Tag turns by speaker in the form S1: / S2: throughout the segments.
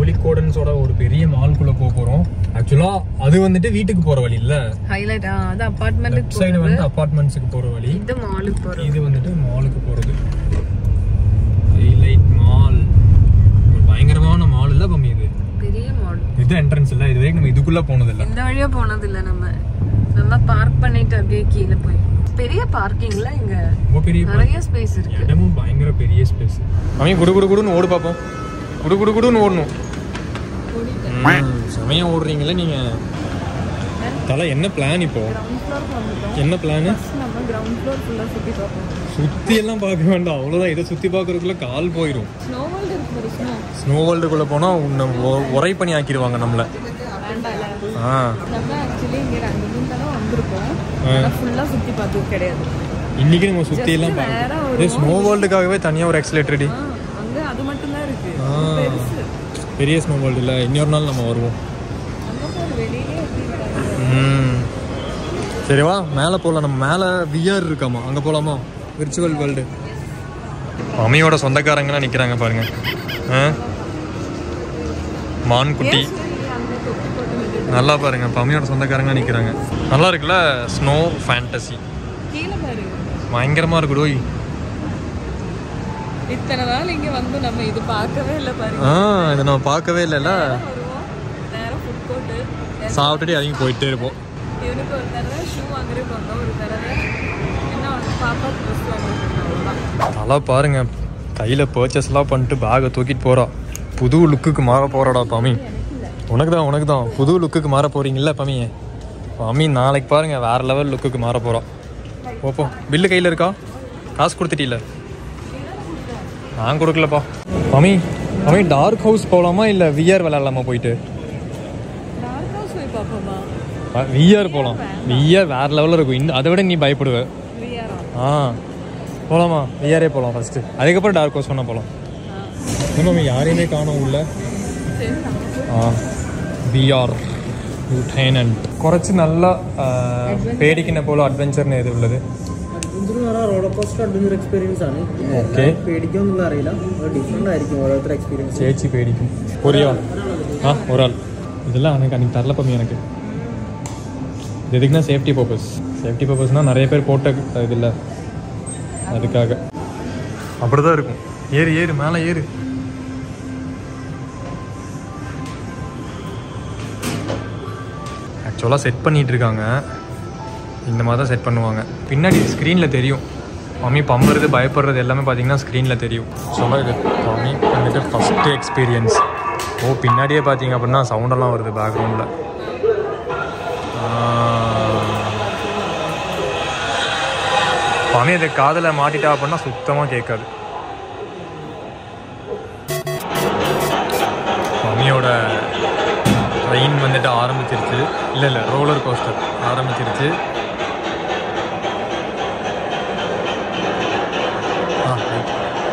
S1: கோழிக்கோடன்ஸோட ஒரு பெரிய மால்குள்ள போக போறோம் ஆக்சுவலா அது வந்துட்டு வீட்டுக்கு போற வழி இல்ல
S2: ஹைலைட் அது அபார்ட்மெண்ட்டுக்கு
S1: சைடு வந்து அபார்ட்மெண்ட்ஸுக்கு போற வழி
S2: இது மாலுக்கு போறது
S1: இது வந்துட்டு மாலுக்கு போறது ஹைலைட் மால் ஒரு பயங்கரமான மால் இல்ல பம்மி இது
S2: பெரிய மால்
S1: இது என்ட்ரன்ஸ் இல்ல இது வரைக்கும் நம்ம இதுக்குள்ள போனது இல்ல
S2: இந்த வழியா போனது இல்ல நம்ம நம்ம பார்க் பண்ணிட்டு அப்படியே கீழே போய் பெரிய பார்க்கிங்ல இங்க
S1: ரொம்ப பெரிய
S2: நிறைய ஸ்பேஸ் இருக்கு
S1: இடமும் பயங்கர பெரிய ஸ்பேஸ் அவங்க குடு குடு குடுன்னு ஓடு பார்ப்போம் குடு குடு குடுன்னு ஓடணும் ம், செமையா ஓடுறீங்களே நீங்க தலை என்ன பிளான் இப்போ
S2: கிரவுண்ட் ஃப்ளோருக்கு வந்துட்டோம்
S1: என்ன பிளான்
S2: ஃபர்ஸ்ட் நம்ம கிரவுண்ட் ஃப்ளோர் ஃபுல்லா சுத்தி பார்ப்போம்
S1: சுத்தி எல்லாம் பார்க்க வேண்டாம் அவ்வளவுதான் இதை சுத்தி பார்க்கறதுக்குள்ள கால் போயிடும்
S2: ஸ்னோ வேர்ல்டு இருக்கு ஒரு ஸ்னோ
S1: ஸ்னோ வேர்ல்டுக்குள்ள போனா உன்னை ஒ- உரை பண்ணி ஆக்கிடுவாங்க நம்மள
S2: வேண்டாம்
S1: ஆ
S2: நம்ம ஆக்சுவலி இங்க ரெண்டு மூணு தடவை வந்திருக்கோம் ஆனா ஃபுல்லா சுத்தி பார்த்தது கிடையாது
S1: இன்னைக்கு நம்ம சுத்தி எல்லாம்
S2: Just நேரா
S1: பார்க்கணும்
S2: வருவோம்.
S1: ஸ்னோ வேர்ல்டுக்காகவே தனியா ஒரு எக்ஸலேட்டர்
S2: ஆ, அங்க அது மட்டும் தான் இருக்கு
S1: ஆ.
S2: பெருசு
S1: பெரிய ஸ்னோ வேர்ல்டு இல்ல இன்னொரு நாள் நம்ம வருவோம்
S2: அங்க போய் வெளியிலே எப்படி விடாது
S1: ம் சரி வா மேலே போகலாம் நம்ம மேலே விஆர் இருக்காமா அங்கே போகலாமா விர்ச்சுவல் வேர்ல்டு மம்மியோட சொந்தக்காரங்களாம் நிற்கிறாங்க பாருங்க ஆ மான்குட்டி
S2: அங்க தொப்பி போட்டு நிக்குது.
S1: நல்லா பாருங்க பம்மியோட சொந்தக்காரங்க நிற்கிறாங்க நல்லா இருக்குல்ல ஸ்னோ ஃபேண்டசி
S2: கீழே பாரு
S1: பயங்கரமாக இருக்குடோய்
S2: இத்தனை நாள் இங்க வந்து நம்ம இது பார்க்கவே இல்லை பாரு
S1: ஆ இதை நம்ம பார்க்கவே இல்லைல்ல
S2: வருவோம் நேரம் ஃபுட் கோர்ட்டு
S1: சாப்பிட்டுட்டு இறங்கி போயிட்டே இருப்போம்
S2: இவனுக்கு ஒரு தடவை ஷூ வாங்குறதுக்கு வந்தோம் ஒரு தடவை என்ன வந்து பாப்பா ட்ரெஸ் வாங்குறதுக்கு அவ்வளோதான்
S1: நல்லா பாருங்க கையில் பர்ச்சேஸ்லாம் பண்ணிட்டு பேகை தூக்கிட்டு போகிறா புது லுக்குக்கு மாற போகிறாடா பமி உனக்கு தான் உனக்கு தான் புது லுக்குக்கு மாற போகிறீங்களா பமி பமி நாளைக்கு பாருங்க வேற லெவல் லுக்குக்கு மாற போகிறோம் ஓப்போ பில்லு கையில் இருக்கா காசு கொடுத்துட்டீல நான் கொடுக்கலப்பா பமி பமி டார்க் ஹவுஸ் போகலாமா இல்லை விஆர் விளையாடலாமா போயிட்டு
S2: டார்க் ஹவுஸ் போய் பார்ப்போமா
S1: விஆர் போகலாம் விஆர் வேற லெவலில் இருக்கும் இன்னும் அதை விட நீ பயப்படுவ
S2: விஆரா
S1: ஆ போகலாமா விஆரே போகலாம் ஃபஸ்ட்டு அதுக்கப்புறம் டார்க் ஹவுஸ் வேணால் போகலாம் நம்ம யாரையுமே காணோம் உள்ள
S2: சரி நம்ம
S1: ஆ விஆர் லியூட்டனன்ட் കുറച്ച് നല്ല ആ, പേടിക്കുന്ന പോലെ അഡ്വഞ്ചറിന് ഏത് ഉള്ളത്
S3: അഡ്വഞ്ചർ എന്ന് പറഞ്ഞാൽ റോളർ കോസ്റ്റർ അഡ്വഞ്ചർ എക്സ്പീരിയൻസ് ആണ് പിന്നെ
S1: ഓക്കെ
S3: പേടിക്കുമെന്നുള്ള അറിയില്ല അത് ഡിഫറെൻ്റ് ആയിരിക്കും ഓരോരുത്തർ എക്സ്പീരിയൻസ്
S1: ചേച്ചി പേടിക്കും ഒരാൾ ആ ഒരാൾ இதெல்லாம் எனக்கு அன்றைக்கி தரல பம்மி எனக்கு இது எதுக்குன்னா சேஃப்டி பர்பஸ் சேஃப்டி பர்பஸ்னால் நிறைய பேர் போட்ட இது இல்லை அதுக்காக அப்படி தான் இருக்கும் ஏறு ஏறு மேலே ஏறு ஆக்சுவலாக செட் பண்ணிட்டு இருக்காங்க இந்த மாதிரி தான் செட் பண்ணுவாங்க பின்னாடி ஸ்க்ரீனில் தெரியும் மம்மி பம்புறது பயப்படுறது எல்லாமே பார்த்தீங்கன்னா ஸ்க்ரீனில் தெரியும் சொல்ல இது மம்மி வந்துட்டு ஃபஸ்ட்டு எக்ஸ்பீரியன்ஸ் ஓ பின்னாடியே பார்த்தீங்க அப்படின்னா சவுண்டெல்லாம் வருது பேக்ரவுண்டில் மம்மி அது காதில் மாட்டிட்டா அப்படின்னா சுத்தமாக கேட்காது மம்மியோட ட்ரெயின் வந்துட்டு ஆரம்பிச்சிருச்சு இல்லை இல்லை ரோலர் கோஸ்டர் ஆரம்பிச்சிருச்சு ஆ ரைட்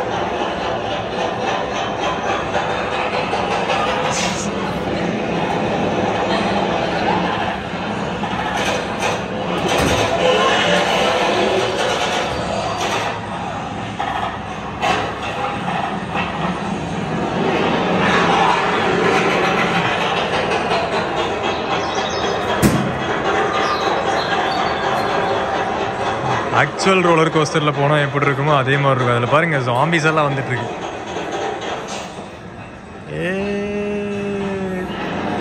S1: ஆக்சுவல் ரோலர் கோஸ்டரில் போனால் எப்படி இருக்குமோ அதே மாதிரி இருக்கும் அதில் பாருங்க ஜாம்பிஸ் எல்லாம் வந்துட்டு இருக்கு ஏய்.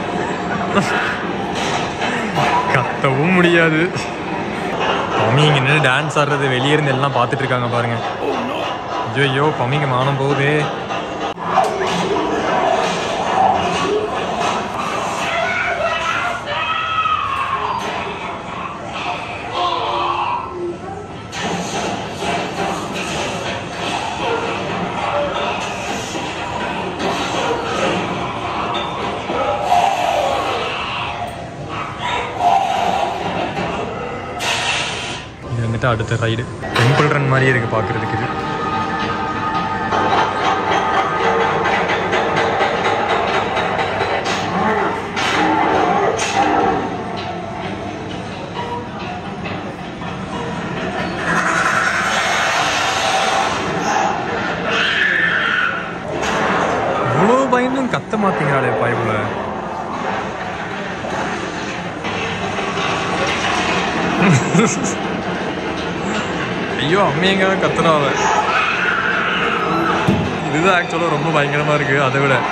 S1: கத்தவும் முடியாது பமிங்க நின்று டான்ஸ் ஆடுறது வெளியே இருந்து எல்லாம் பார்த்துட்டு இருக்காங்க பாருங்க ஐயோ ஐயோ பமிங்க மானம் போகுதே இது வந்துட்டு அடுத்த ரைடு டெம்பிள் ரன் மாதிரியே இருக்கு பார்க்கறதுக்கு இது இவ்வளோ பயந்தும் கத்த மாத்தீங்களாலே பாய்ப்புல ஐயோ அம்மையங்க கத்துறாவ இதுதான் ஆக்சுவலாக ரொம்ப பயங்கரமா இருக்கு அதை விட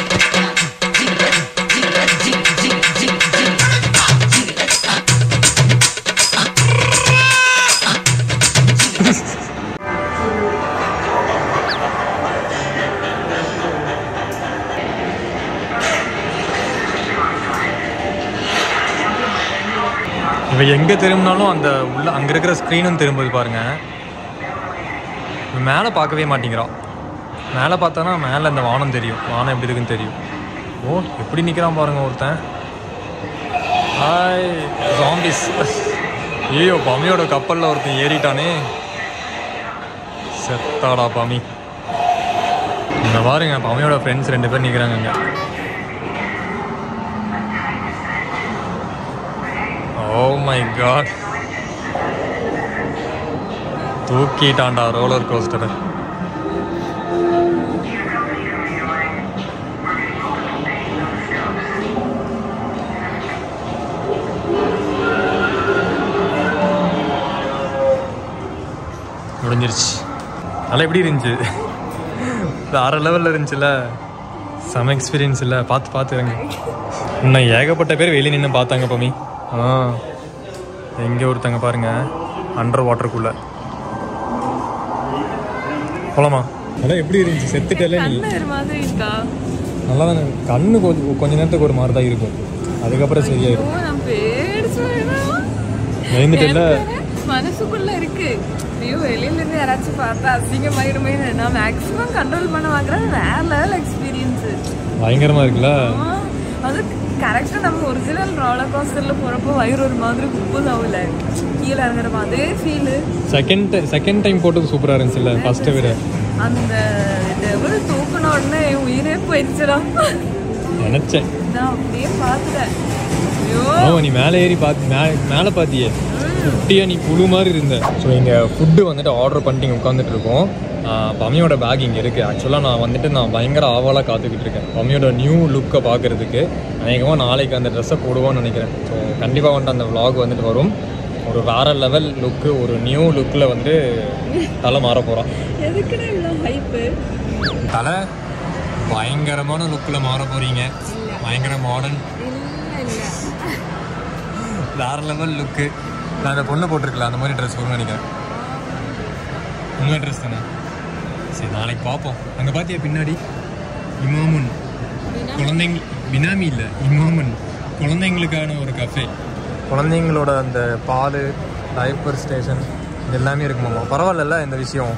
S1: இவ எங்க திரும்பினாலும் அந்த உள்ள அங்க இருக்கிற ஸ்க்ரீனும் திரும்புது பாருங்க இவ மேலே பார்க்கவே மாட்டேங்கிறா மேலே பார்த்தானா மேலே இந்த வானம் தெரியும் வானம் எப்படி இருக்குன்னு தெரியும் ஓ எப்படி நிற்கிறான் பாருங்க ஒருத்தன் ஹாய் ஜாம்பிஸ் ஐயோ பமியோட கப்பலில் ஒருத்தன் ஏறிட்டானே செத்தாடா பமி இங்க பாருங்க பமியோட ஃப்ரெண்ட்ஸ் ரெண்டு பேர் நிற்கிறாங்க இங்க ஓ மை காட் தூக்கிட்டான்டா ரோலர் கோஸ்டரை முடிஞ்சிருச்சு நல்லா எப்படி இருந்துச்சு வேற லெவலில் இருந்துச்சுல்ல செம எக்ஸ்பீரியன்ஸ் இல்லை பார்த்து பார்த்து இருங்க இன்னும் ஏகப்பட்ட பேர் வெளியே நின்று பார்த்தாங்க பமி ஆ எங்கே ஒருத்தங்க பாருங்க அண்டர் வாட்டருக்குள்ள போலாமா அதான் எப்படி இருந்துச்சு செத்துட்டல நீ
S2: கண்ணு ஒரு மாதிரி இருக்கா
S1: நல்லா தானே கண்ணு கொஞ்சம் கொஞ்ச நேரத்துக்கு ஒரு மாதிரி தான் இருக்கும் அதுக்கப்புறம் சரியாயிடும்
S2: ஐயோ, நான் பேடிச்சு போயிடும்.
S1: எழுந்துட்டல
S2: எனக்கு மனசுக்குள்ள இருக்கு ஐயோ வெளியில இருந்து யாராச்சும் பார்த்தா அசிங்கமாயிருமே நான் மேக்ஸிமம் கண்ட்ரோல் பண்ண வாங்குறேன் வேற லெவல் எக்ஸ்பீரியன்ஸ்
S1: பயங்கரமா இருக்குல்ல
S2: அது கரெக்டா நம்ம ஒரிஜினல் ரோலர் கோஸ்டர்ல போறப்போ வயிறு ஒரு மாதிரி குப்பல் ஆகல கீழே இறங்குற மாதிரி ஃபீல்
S1: செகண்ட் செகண்ட் டைம் போட்டது சூப்பரா இருந்துச்சுல்ல ஃபர்ஸ்ட்டை விட
S2: அந்த டெவல் தூக்குன உடனே என் உயிரே போயிடுச்சுடா
S1: நினைச்சேன்
S2: நான் அப்படியே பார்த்துட்டேன் ஐயோ
S1: ஆமா நீ மேலே ஏறி பார்த்து மே மேலே பார்த்தியே குட்டியா நீ புழு மாதிரி இருந்த ஸோ இங்கே ஃபுட்டு வந்துட்டு ஆர்டர் பண்ணிட்டு இங்கே உட்காந்துட்டு இருக்கோம் ஆஹ் பம்மியோட பேக் இங்கே இருக்குது ஆக்சுவலாக நான் வந்துட்டு நான் பயங்கர ஆவலாக காத்துக்கிட்டு இருக்கேன் பம்மியோட நியூ லுக்கை பார்க்குறதுக்கு அநேகமாக நாளைக்கு அந்த ட்ரெஸ்ஸை போடுவோன்னு நினைக்கிறேன் ஸோ கண்டிப்பாக வந்துட்டு அந்த vlog வந்துட்டு வரும் ஒரு வேற லெவல் லுக்கு ஒரு நியூ லுக்கில் வந்து தலை மாற போகிறான்
S2: எதுக்குடா இவ்வளோ ஹைப்பு
S1: தலை பயங்கரமான லுக்கில் மாற போகிறீங்க பயங்கர மாடர்ன்
S2: இல்லை இல்லை
S1: வேற லெவல் லுக்கு நான் அந்த பொண்ணை போட்டிருக்கல அந்த மாதிரி ட்ரெஸ் வரும்னு நினைக்கிறேன் உண்மை ட்ரெஸ் தானே சரி நாளைக்கு பார்ப்போம் அங்கே பார்த்தியா பின்னாடி இமாமுன் குழந்தைங்க பினாமி இல்லை இமாமுன் குழந்தைங்களுக்கான ஒரு கஃபே குழந்தைங்களோட அந்த பால் டைப்பர் ஸ்டேஷன் இது எல்லாமே இருக்குமாம்மா பரவாயில்லல்ல இந்த விஷயம்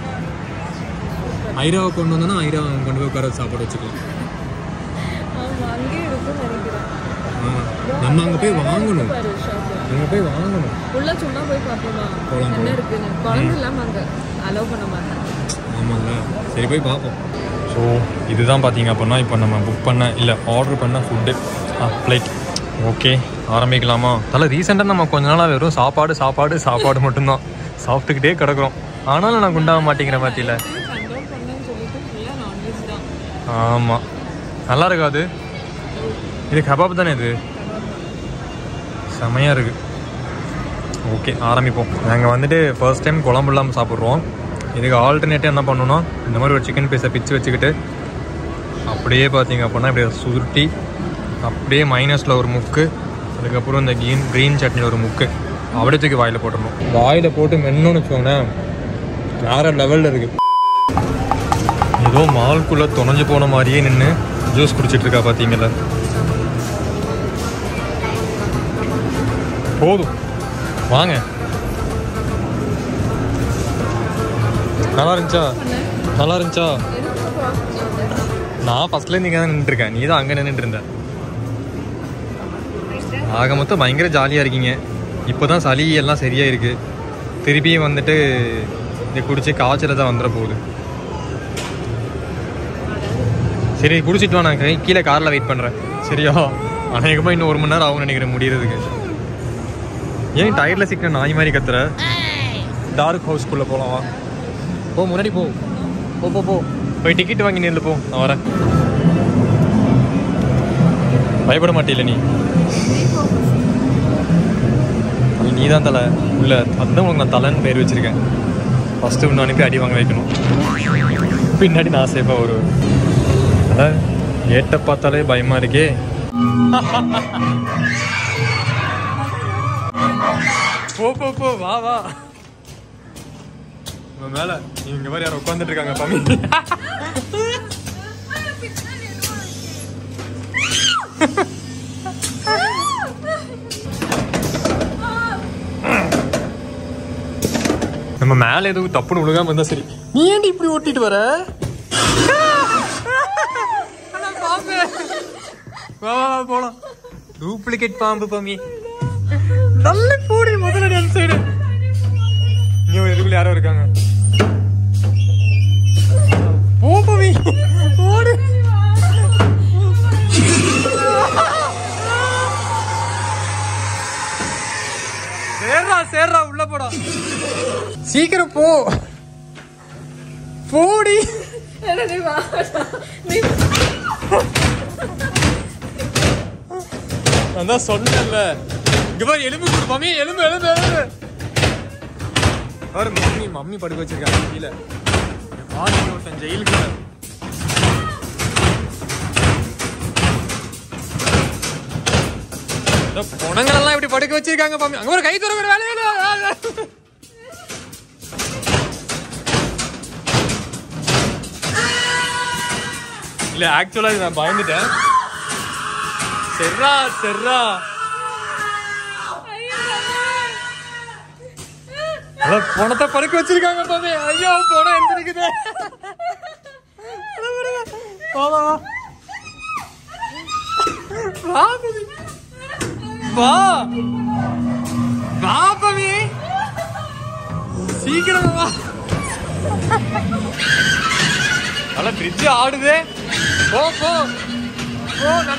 S1: ஐராவை கொண்டு வந்தோன்னா ஐராவை கொண்டு போய் உட்கார வச்சு சாப்பாடு வச்சுக்கலாம்
S2: ஆமாம் அங்கேயே இருக்கும்னு நினைக்கிறேன்
S1: ஆமாம் நம்ம அங்கே போய் வாங்கணும்
S2: பாரு ஷாப்
S1: அங்கே போய் வாங்கணும்
S2: உள்ள சும்மா போய் பார்ப்போமா
S1: போலாம்,
S2: என்ன இருக்குன்னு குழந்தை இல்லாம அங்க அலோவ் பண்ண மாட்டாங்க
S1: ஆமாம்ல சரி போய் பார்ப்போம் ஸோ இதுதான் பார்த்தீங்க அப்படின்னா இப்போ நம்ம புக் பண்ண இல்லை ஆர்டர் பண்ண ஃபுட்டு ஆ பிளேட் ஓகே ஆரம்பிக்கலாமா தலை ரீசெண்டாக நம்ம கொஞ்ச நாளாக வெறும் சாப்பாடு சாப்பாடு சாப்பாடு மட்டும்தான் சாப்பிட்டுக்கிட்டே கிடக்குறோம் ஆனாலும் நான் குண்டாக மாட்டேங்கிற மாதிரில
S2: கண்ட்ரோல் பண்ணேன்னு சொல்லிட்டு ஃபுல்லாக நான்வெஜ் தான்
S1: ஆமாம் நல்லா இருக்காது இது கபாப் தானே இது செமையாக இருக்கு ஓகே ஆரம்பிப்போம் நாங்கள் வந்துட்டு ஃபர்ஸ்ட் டைம் குழம்பு இல்லாமல் சாப்பிட்றோம் இதுக்கு ஆல்டர்னேட்டிவ் என்ன பண்ணணும்னா இந்த மாதிரி ஒரு சிக்கன் பீஸை பிச்சு வச்சுக்கிட்டு அப்படியே பார்த்தீங்க அப்படின்னா இப்படியே சுருட்டி அப்படியே மைனஸில் ஒரு முக்கு அதுக்கப்புறம் இந்த க்ரீன் க்ரீன் சட்னியில் ஒரு முக்கு அப்படியே தூக்கி வாயில் போட்டுடணும் வாயில் போட்டு மென்னோன்னு வச்சுக்கோங்களேன் வேற லெவலில் இருக்குது ஏதோ மால்குள்ளே தொலைஞ்சு போன மாதிரியே நின்று ஜூஸ் குடிச்சிட்டு இருக்கா பார்த்தீங்களா போதும் வாங்க நல்லா இருந்துச்சா நல்லா இருந்துச்சா நான் ஃபர்ஸ்ட்லேருந்து இங்கே தான் நின்றுருக்கேன் நீ தான் அங்கே நின்றுட்டு இருந்த ஆக மொத்தம் பயங்கர ஜாலியாக இருக்கீங்க இப்போ தான் சளி எல்லாம் சரியாக இருக்கு திருப்பியும் வந்துட்டு இதை குடிச்சு காய்ச்சல தான் வந்துட போகுது சரி குடிச்சிட்டு வா நான் கை- கீழே காரில் வெயிட் பண்ணுறேன் சரியா அநேகமாக இன்னும் ஒரு மணி நேரம் ஆகும் நினைக்கிறேன் முடியறதுக்கு ஏன் டயரில் சிக்கிற நாய் மாதிரி கத்துற டார்க் ஹவுஸ்க்குள்ளே போகலாம் வா போ முன்னாடி போ போ போ போ போய் டிக்கெட் வாங்கி நில்லு போ நான் வரேன் பயப்பட மாட்டேல நீ அது நீ தான் தலை உள்ள அதுதான் உனக்கு நான் தலைன்னு பேர் வச்சிருக்கேன் ஃபஸ்ட்டு ஒன்று அனுப்பி அடி வாங்க வைக்கணும் பின்னாடி நான் சேஃபாக வருவேன் அதான் கேட்டை பார்த்தாலே பயமா இருக்கே போ போ போ வா வா உங்க மேல இங்க மாதிரி யாரும் உட்காந்துட்டு இருக்காங்க பம்மி நம்ம மேல எதுவும் தப்புன்னு விழுகாம இருந்தா சரி நீ ஏன்டி இப்படி ஓட்டிட்டு வர அட பாம்பு. வா வா வா, போலாம் டூப்ளிகேட் பாம்பு பாமி நல்ல போடி முதல்ல அந்த சைடு நீ எதுக்குள்ள யாரோ இருக்காங்க போ பாமி ஓடு சேர்றா சேர்றா உள்ள போடா சீக்கிரம் போ போடி
S2: அட, நீ வாடா. நீ
S1: நான் தான் சொன்னேன்ல இங்க பாரு எலும்பு கொடு மம்மி எலும்பு எலும்பு எலும்பு பாரு மம்மி மம்மி படுக்க வச்சிருக்காங்க கீழே ஆடி ஒருத்தன் ஜெயிலுக்கு பொணங்களெல்லாம் இப்படி படுக்க வச்சிருக்காங்க மம்மி அங்க ஒரு கை துறக்கிற வேலையில இல்ல ஆக்சுவலா நான் பயந்துட்டேன் செர்ரா செர்ரா அதான் பணத்தை படுக்க வச்சிருக்காங்க பாபி ஐயோ பணம் எந்திரிக்குது வா வா வா வா பாபி வா வா பாபி சீக்கிரம் வா நல்லா ஃப்ரிட்ஜ் ஆடுதே போ போ போ நட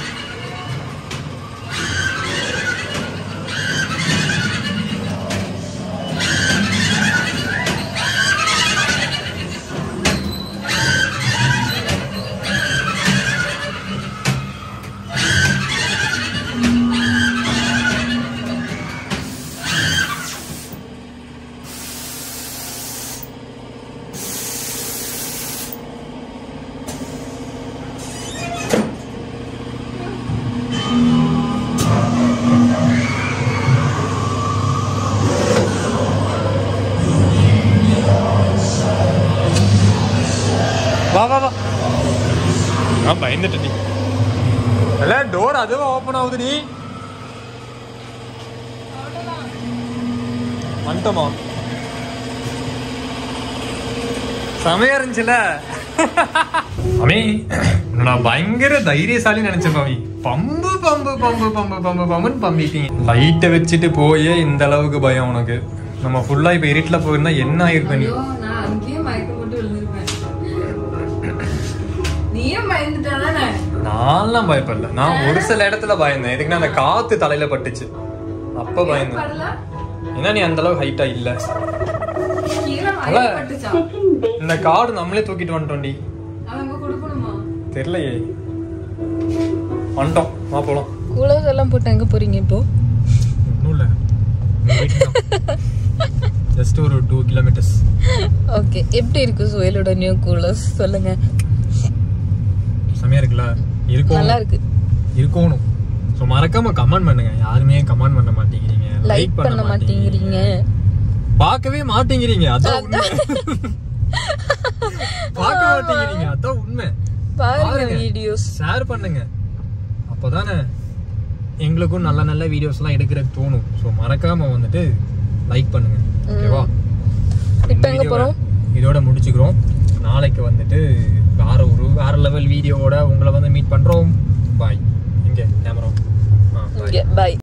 S1: வா வா வா நான் பயந்துட்டேன் நீ இல்ல டோர் அதுவும் ஓப்பன் ஆகுதுடி வந்துட்டோமா செமையா இருந்துச்சுல அமி நான் பயங்கர தைரியசாலி நினைச்சேன் பாவி பம்பு பம்பு பம்பு பம்பு பம்பு பம்புன்னு பம்பிட்டீங்க லைட்டை வச்சுட்டு போயே இந்த அளவுக்கு பயம் உனக்கு நம்ம ஃபுல்லா இப்ப இருட்டுல போயிருந்தா என்ன ஆயிருப்ப நீ
S2: ஐயோ, நான் அங்கேயே மயக்கம் போட்டு விழுந்திருப்பேன். நீயும் பயந்துட்டாதானே?
S1: நான்லாம் பயப்படல நான் ஒரு சில இடத்துல பயந்தேன் எதுக்குன்னா அந்த காத்து தலையில பட்டுச்சு அப்ப பயந்தேன்
S2: படல?
S1: ஏன்னா நீ அந்த அளவுக்கு ஹைட்டா இல்ல
S2: கீழே
S1: அல்ல.
S2: மயக்கம் பட்டுச்சா?
S1: இந்த கார்டு நம்மளே தூக்கிட்டு வந்துட்டோம்டி
S2: அவன் இங்க கொடுக்கணுமா?
S1: தெரியலையே வந்துட்டோம் வா போலாம்
S2: கூலர்ஸ் எல்லாம் போட்டு எங்க போறீங்க இப்போ
S1: ஒன்றும் இல்லை ஜஸ்ட் ஒரு டூ கிலோமீட்டர்ஸ்
S2: ஓகே எப்படி இருக்கு சுயலோட நியூ கூலர்ஸ் சொல்லுங்க
S1: செமையா இருக்குல்ல இருக்கும்
S2: நல்லா இருக்கு
S1: இருக்கணும் ஸோ மறக்காம கமெண்ட் பண்ணுங்க யாருமே கமெண்ட் பண்ண மாட்டேங்கிறீங்க
S2: லைக் பண்ண மாட்டேங்கிறீங்க
S1: பார்க்கவே மாட்டேங்கிறீங்க அதான் உண்மை பார்க்க மாட்டேங்கிறீங்க அதான் உண்மை
S2: பாருங்க
S1: பாருங்க.
S2: வீடியோஸ்
S1: ஷேர் பண்ணுங்க அப்போதானே எங்களுக்கும் நல்ல நல்ல வீடியோஸ்லாம் எடுக்கிறதுக்கு தோணும் ஸோ மறக்காம வந்துட்டு லைக் பண்ணுங்க ஓகேவா
S2: இப்ப எங்க போறோம்?
S1: இதோட முடிச்சுக்கிறோம் நாளைக்கு வந்துட்டு வேற ஒரு வேற லெவல் வீடியோவோட உங்களை வந்து மீட் பண்றோம் பாய் இங்க கேமரா ஆ பாய்
S2: பாய்